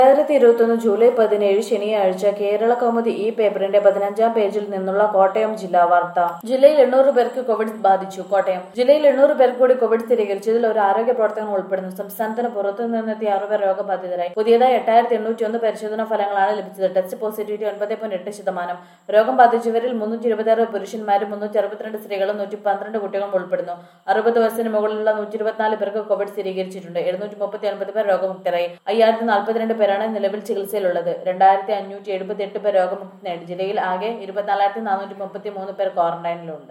രണ്ടായിരത്തി ഇരുപത്തൊന്ന് ജൂലൈ പതിനേഴ് ശനിയാഴ്ച കേരള കൗമുദി ഈ പേപ്പറിന്റെ പതിനഞ്ചാം പേജിൽ നിന്നുള്ള കോട്ടയം ജില്ലാ വാർത്ത ജില്ലയിൽ എണ്ണൂറ് പേർക്ക് കോവിഡ് ബാധിച്ചു കോട്ടയം ജില്ലയിൽ എണ്ണൂറ് പേർക്ക് കൂടി കോവിഡ് സ്ഥിരീകരിച്ചതിൽ ഒരു ആരോഗ്യ പ്രവർത്തകൻ ഉൾപ്പെടുന്നു സംസ്ഥാനത്തിന് പുറത്തു നിന്നെത്തിയ ആറുപേർ രോഗബാധിതരായി പുതിയതായി എട്ടായിരത്തി എണ്ണൂറ്റി ഒന്ന് പരിശോധനാ ഫലങ്ങളാണ് ലഭിച്ചത് ടെസ്റ്റ് പോസിറ്റിവിറ്റി ഒൻപത് പോയിന്റ് എട്ട് ശതമാനം രോഗം ബാധിച്ചവരിൽ മുന്നൂറ്റി ഇരുപത്തിയാറ് പുരുഷന്മാരും മുന്നൂറ്റി അറുപത്തിരണ്ട് സ്ത്രീകളും നൂറ്റി പന്ത്രണ്ട് കുട്ടികളും ഉൾപ്പെടുന്നു അറുപത് വയസ്സിന് മുകളിലുള്ള നൂറ്റി ഇരുപത്തിനാല് പേർക്ക് കോവിഡ് സ്ഥിരീകരിച്ചിട്ടുണ്ട് എഴുന്നൂറ്റി മുപ്പത്തി ഒൻപത് പേർ രോഗമുക്തരായി അയ്യായിരത്തി നാൽപ്പത്തിരണ്ട് പേരാണ് നിലവിൽ ചികിത്സയിലുള്ളത് രണ്ടായിരത്തി അഞ്ഞൂറ്റി എഴുപത്തി എട്ട് പേർ രോഗമുക്തി നേടി ജില്ലയിൽ ആകെ ഇരുപത്തിനാലായിരത്തി നാനൂറ്റി മുപ്പത്തി മൂന്ന് പേർ ക്വാറന്റൈനിലുണ്ട്